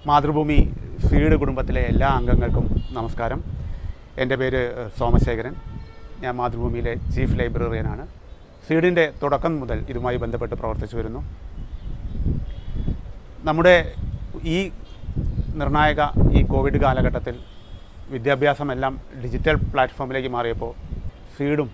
Mathrubhumi seed കുടുംബത്തിലെ എല്ലാ അംഗങ്ങൾക്കും നമസ്കാരം എൻ്റെ പേര് ഏഹ്, സോമശേഖരൻ ഞാൻ മാതൃഭൂമിയിലെ ചീഫ് ലൈബ്രറിയനാണ് സീഡിൻ്റെ തുടക്കം മുതൽ ഇതുമായി ബന്ധപ്പെട്ട് പ്രവർത്തിച്ചു വരുന്നു നമ്മുടെ ഈ നിർണായക ഈ കോവിഡ് കാലഘട്ടത്തിൽ വിദ്യാഭ്യാസമെല്ലാം ഡിജിറ്റൽ പ്ലാറ്റ്ഫോമിലേക്ക് മാറിയപ്പോൾ സീഡും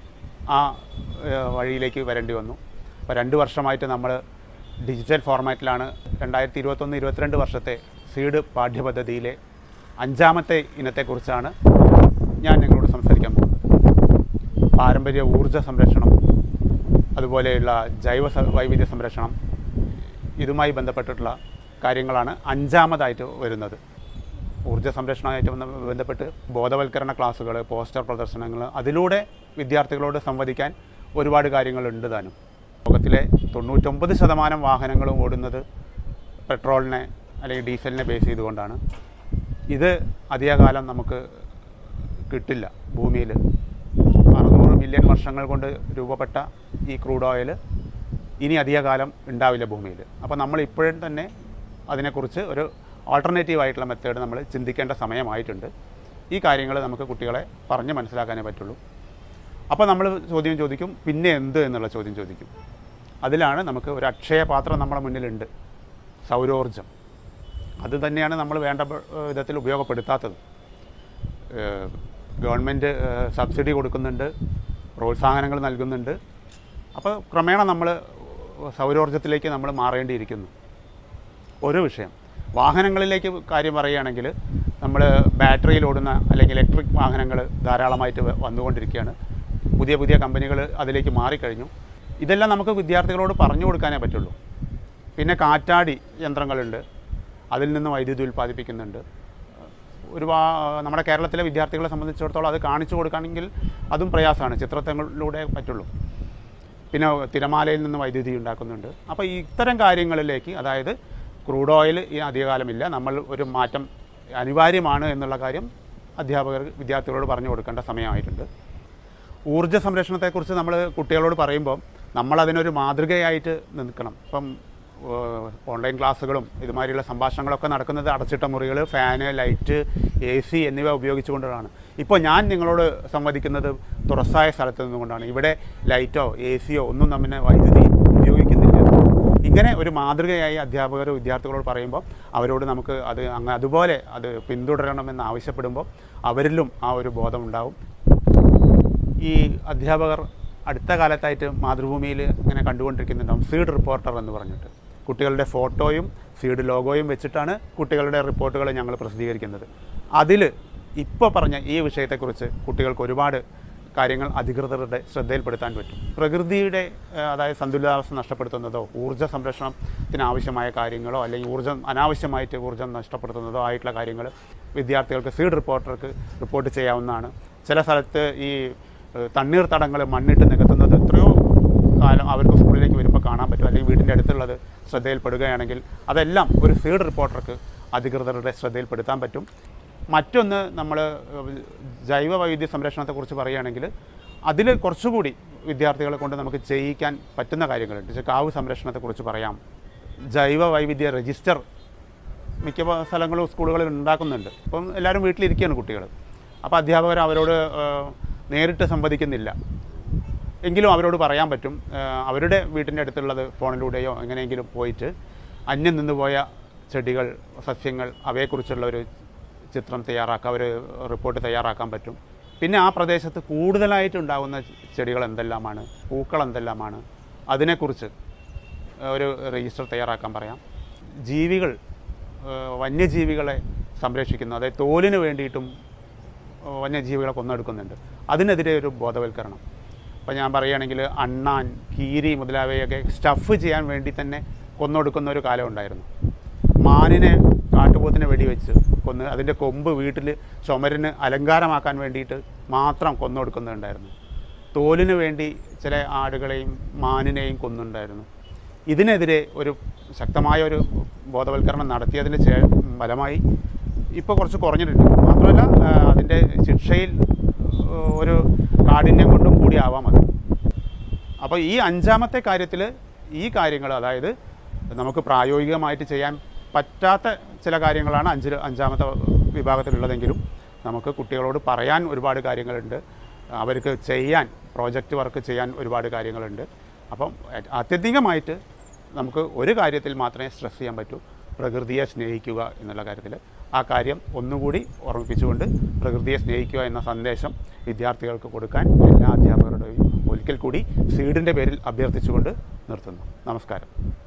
ആ ഏഹ്, വഴിയിലേക്ക് വരേണ്ടി വന്നു അപ്പോൾ രണ്ട് വർഷമായിട്ട് നമ്മൾ ഡിജിറ്റൽ ഫോർമാറ്റിലാണ് രണ്ടായിരത്തി ഇരുപത്തൊന്ന് ഇരുപത്തിരണ്ട് വർഷത്തെ സീഡ് പാഠ്യപദ്ധതിയിലെ അഞ്ചാമത്തെ ഇനത്തെക്കുറിച്ചാണ് ഞാൻ നിങ്ങളോട് സംസാരിക്കാൻ പോകുന്നത് പാരമ്പര്യ ഊർജ്ജ സംരക്ഷണം അതുപോലെയുള്ള ജൈവ സ- വൈവിധ്യ സംരക്ഷണം ഇതുമായി ബന്ധപ്പെട്ടിട്ടുള്ള കാര്യങ്ങളാണ് അഞ്ചാമതായിട്ട് വരുന്നത് ഊർജ്ജ സംരക്ഷണമായിട്ട് ബന്ധ- ബന്ധപ്പെട്ട് ബോധവൽക്കരണ ക്ലാസ്സുകൾ പോസ്റ്റർ പ്രദർശനങ്ങൾ അതിലൂടെ വിദ്യാർത്ഥികളോട് സംവദിക്കാൻ ഒരുപാട് കാര്യങ്ങളുണ്ട് താനും ലോകത്തിലെ തൊണ്ണൂറ്റൊമ്പത് ശതമാനം വാഹനങ്ങളും ഓടുന്നത് പെട്രോളിനെ അല്ലെങ്കിൽ ഡീസലിനെ ബേസ് ചെയ്തുകൊണ്ടാണ് ഇത് അധികകാലം നമുക്ക് കിട്ടില്ല ഭൂമിയിൽ അറുന്നൂറ് മില്യൺ വർഷങ്ങൾ കൊണ്ട് രൂപപ്പെട്ട ഈ ക്രൂഡ് ഓയിൽ ഇനി അധികകാലം ഉണ്ടാവില്ല ഭൂമിയിൽ അപ്പോൾ നമ്മൾ ഇപ്പോഴും തന്നെ അതിനെക്കുറിച്ച് ഒരു ആൾട്ടർനേറ്റീവ് ആയിട്ടുള്ള മെത്തേഡ് നമ്മൾ ചിന്തിക്കേണ്ട സമയമായിട്ടുണ്ട് ഈ കാര്യങ്ങൾ നമുക്ക് കുട്ടികളെ പറഞ്ഞ് മനസ്സിലാക്കാനേ പറ്റുള്ളൂ അപ്പോൾ നമ്മൾ ചോദ്യം ചോദിക്കും പിന്നെ എന്ത് എന്നുള്ള ചോദ്യം ചോദിക്കും അതിലാണ് നമുക്ക് ഒരു അക്ഷയപാത്രം നമ്മുടെ മുന്നിലുണ്ട് സൗരോർജം അത് തന്നെയാണ് നമ്മൾ വേണ്ട പ- വിധത്തിൽ ഉപയോഗപ്പെടുത്താത്തത് ഏഹ് ഗവൺമെൻറ് ഏഹ് സബ്സിഡി കൊടുക്കുന്നുണ്ട് പ്രോത്സാഹനങ്ങൾ നൽകുന്നുണ്ട് അപ്പോൾ ക്രമേണ നമ്മൾ സൗരോർജ്ജത്തിലേക്ക് നമ്മൾ മാറേണ്ടിയിരിക്കുന്നു ഒരു വിഷയം വാഹനങ്ങളിലേക്ക് കാര്യം പറയുകയാണെങ്കിൽ നമ്മൾ ബാറ്ററിയിൽ ഓടുന്ന അല്ലെങ്കിൽ ഇലക്ട്രിക് വാഹനങ്ങൾ ധാരാളമായിട്ട് വ- വന്നുകൊണ്ടിരിക്കുകയാണ് പുതിയ പുതിയ കമ്പനികൾ അതിലേക്ക് മാറിക്കഴിഞ്ഞു ഇതെല്ലാം നമുക്ക് വിദ്യാർത്ഥികളോട് പറഞ്ഞു കൊടുക്കാനേ പറ്റുള്ളൂ പിന്നെ കാറ്റാടി യന്ത്രങ്ങളുണ്ട് അതിൽ നിന്ന് വൈദ്യുതി ഉൽപ്പാദിപ്പിക്കുന്നുണ്ട് ഒരുപാ നമ്മുടെ കേരളത്തിലെ വിദ്യാർത്ഥികളെ സംബന്ധിച്ചിടത്തോളം അത് കാണിച്ചു കൊടുക്കുകയാണെങ്കിൽ അതും പ്രയാസമാണ് ചിത്രങ്ങളിലൂടെ പറ്റുള്ളൂ പിന്നെ തിരമാലയിൽ നിന്ന് വൈദ്യുതി ഉണ്ടാക്കുന്നുണ്ട് അപ്പോൾ ഇത്തരം കാര്യങ്ങളിലേക്ക് അതായത് ക്രൂഡ് ഓയിൽ ഈ അധികകാലമില്ല നമ്മൾ ഒരു മാറ്റം അനിവാര്യമാണ് എന്നുള്ള കാര്യം അധ്യാപകർ വിദ്യാർത്ഥികളോട് പറഞ്ഞു കൊടുക്കേണ്ട സമയമായിട്ടുണ്ട് ഊർജ്ജ സംരക്ഷണത്തെക്കുറിച്ച് നമ്മൾ കുട്ടികളോട് പറയുമ്പോൾ നമ്മൾ അതിനൊരു മാതൃകയായിട്ട് നിൽക്കണം ഇപ്പം ഏഹ്, ഓൺലൈൻ ക്ലാസ്സുകളും ഇതുമാതിരിയുള്ള സംഭാഷണങ്ങളൊക്കെ നടക്കുന്നത് അടച്ചിട്ട മുറികൾ ഫാന് ലൈറ്റ് എ സി എന്നിവ ഉപയോഗിച്ചുകൊണ്ടാണ് ഇപ്പോൾ ഞാൻ നിങ്ങളോട് സംവദിക്കുന്നത് തുറസായ സ്ഥലത്ത് നിന്നുകൊണ്ടാണ് ഇവിടെ ലൈറ്റോ എ സിയോ ഒന്നും നമ്മിനെ വൈദ്യുതി ഉപയോഗിക്കുന്നില്ല ഇങ്ങനെ ഒരു മാതൃകയായി അധ്യാപകർ വിദ്യാർത്ഥികളോട് പറയുമ്പോൾ അവരോട് നമുക്ക് അത് അങ്ങ് അതുപോലെ അത് പിന്തുടരണമെന്ന് ആവശ്യപ്പെടുമ്പോൾ അവരിലും ആ ഒരു ബോധം ഉണ്ടാവും ഈ അധ്യാപകർ അടുത്ത കാലത്തായിട്ട് മാതൃഭൂമിയിൽ ഇങ്ങനെ കണ്ടുകൊണ്ടിരിക്കുന്നുണ്ടാവും സീഡ് റിപ്പോർട്ടർ എന്ന് പറഞ്ഞിട്ട് കുട്ടികളുടെ ഫോട്ടോയും സീഡ് ലോഗോയും വെച്ചിട്ടാണ് കുട്ടികളുടെ റിപ്പോർട്ടുകൾ ഞങ്ങൾ പ്രസിദ്ധീകരിക്കുന്നത് അതിൽ ഇപ്പോൾ പറഞ്ഞ ഈ വിഷയത്തെക്കുറിച്ച് കുട്ടികൾക്ക് ഒരുപാട് കാര്യങ്ങൾ അധികൃതരുടെ ശ്രദ്ധയിൽപ്പെടുത്താൻ പറ്റും പ്രകൃതിയുടെ ഏഹ്, അതായത് സന്തുലിതാവസ്ഥ നഷ്ടപ്പെടുത്തുന്നതോ ഊർജ്ജ സംരക്ഷണത്തിന് ആവശ്യമായ കാര്യങ്ങളോ അല്ലെങ്കിൽ ഊർജ്ജം അനാവശ്യമായിട്ട് ഊർജ്ജം നഷ്ടപ്പെടുത്തുന്നതോ ആയിട്ടുള്ള കാര്യങ്ങൾ വിദ്യാർത്ഥികൾക്ക് സീഡ് റിപ്പോർട്ടർക്ക് റിപ്പോർട്ട് ചെയ്യാവുന്നതാണ് ചില സ്ഥലത്ത് ഈ ഏഹ്, തണ്ണീർത്തടങ്ങൾ മണ്ണിട്ട് നികത്തുന്നത് എത്രയോ കാലം അവർക്ക് സ്കൂളിലേക്ക് വരുമ്പോൾ കാണാൻ പറ്റും അല്ലെങ്കിൽ വീടിൻ്റെ അടുത്തുള്ളത് ശ്രദ്ധയിൽപ്പെടുകയാണെങ്കിൽ അതെല്ലാം ഒരു സീഡ് റിപ്പോർട്ടർക്ക് അധികൃതരുടെ ശ്രദ്ധയിൽപ്പെടുത്താൻ പറ്റും മറ്റൊന്ന് നമ്മൾ ജൈവ വൈവിധ്യ സംരക്ഷണത്തെക്കുറിച്ച് പറയുകയാണെങ്കിൽ അതിൽ കുറച്ചുകൂടി വിദ്യാർത്ഥികളെ കൊണ്ട് നമുക്ക് ചെയ്യിക്കാൻ പറ്റുന്ന കാര്യങ്ങളുണ്ട് പക്ഷേ കാവ് സംരക്ഷണത്തെക്കുറിച്ച് പറയാം ജൈവ വൈവിധ്യ രജിസ്റ്റർ മിക്ക പ- സ്ഥലങ്ങളും സ്കൂളുകളിൽ ഉണ്ടാക്കുന്നുണ്ട് ഇപ്പം എല്ലാവരും വീട്ടിലിരിക്കുകയാണ് കുട്ടികൾ അപ്പോൾ അധ്യാപകർ അവരോട് ഏഹ്, നേരിട്ട് സംവദിക്കുന്നില്ല എങ്കിലും അവരോട് പറയാൻ പറ്റും ഏഹ്, അവരുടെ വീട്ടിൻ്റെ അടുത്തുള്ളത് ഫോണിലൂടെയോ എങ്ങനെയെങ്കിലും പോയിട്ട് അന്യം നിന്നുപോയ ചെടികൾ സസ്യങ്ങൾ അവയെക്കുറിച്ചുള്ള ഒരു ചിത്രം തയ്യാറാക്കാം ഒരു റിപ്പോർട്ട് തയ്യാറാക്കാൻ പറ്റും പിന്നെ ആ പ്രദേശത്ത് കൂടുതലായിട്ടുണ്ടാകുന്ന ചെടികൾ എന്തെല്ലാമാണ് പൂക്കൾ എന്തെല്ലാമാണ് അതിനെക്കുറിച്ച് ഒരു രജിസ്റ്റർ തയ്യാറാക്കാൻ പറയാം ജീവികൾ ഏഹ് വന്യജീവികളെ സംരക്ഷിക്കുന്നു അതായത് തോലിന് വേണ്ടിയിട്ടും ഏഹ് വന്യജീവികളെ കൊന്നെടുക്കുന്നുണ്ട് അതിനെതിരെ ഒരു ബോധവൽക്കരണം അപ്പോൾ ഞാൻ പറയുകയാണെങ്കിൽ അണ്ണാൻ കീരി മുതലായവയൊക്കെ സ്റ്റഫ് ചെയ്യാൻ വേണ്ടി തന്നെ കൊന്നൊടുക്കുന്ന ഒരു കാലം ഉണ്ടായിരുന്നു മാനിനെ കാട്ടുപോത്തിനെ വെടിവെച്ച് കൊന്ന് അതിൻ്റെ കൊമ്പ് വീട്ടിൽ ചുമരിന് അലങ്കാരമാക്കാൻ വേണ്ടിയിട്ട് മാത്രം കൊന്നൊടുക്കുന്നുണ്ടായിരുന്നു തോലിന് വേണ്ടി ചില ആടുകളെയും മാനിനെയും കൊന്നുണ്ടായിരുന്നു ഇതിനെതിരെ ഒരു ശക്തമായ ഒരു ബോധവൽക്കരണം നടത്തിയതിന് ശേ ഫലമായി ഇപ്പോൾ കുറച്ച് കുറഞ്ഞിട്ടുണ്ട് മാത്രമല്ല ആ, അതിൻ്റെ ശിക്ഷയിൽ ആ, ഒരു കാഠിന്യം കൊണ്ടും കൂടി ആവാം അത് അപ്പോൾ ഈ അഞ്ചാമത്തെ കാര്യത്തിൽ ഈ കാര്യങ്ങൾ അതായത് നമുക്ക് പ്രായോഗികമായിട്ട് ചെയ്യാൻ പറ്റാത്ത ചില കാര്യങ്ങളാണ് അഞ്ച് അഞ്ചാമത്തെ വിഭാഗത്തിലുള്ളതെങ്കിലും നമുക്ക് കുട്ടികളോട് പറയാൻ ഒരുപാട് കാര്യങ്ങളുണ്ട് അവർക്ക് ചെയ്യാൻ പ്രോജക്റ്റ് വർക്ക് ചെയ്യാൻ ഒരുപാട് കാര്യങ്ങളുണ്ട് അപ്പം അത്യധികമായിട്ട് നമുക്ക് ഒരു കാര്യത്തിൽ മാത്രമേ സ്ട്രെസ് ചെയ്യാൻ പറ്റൂ പ്രകൃതിയെ സ്നേഹിക്കുക എന്നുള്ള കാര്യത്തിൽ ആ കാര്യം ഒന്നുകൂടി ഓർമ്മിപ്പിച്ചുകൊണ്ട് പ്രകൃതിയെ സ്നേഹിക്കുക എന്ന സന്ദേശം വിദ്യാർത്ഥികൾക്ക് കൊടുക്കാൻ എല്ലാ അധ്യാപകരുടെയും ഒരിക്കൽ കൂടി സീഡിൻ്റെ പേരിൽ അഭ്യർത്ഥിച്ചുകൊണ്ട് നിർത്തുന്നു നമസ്കാരം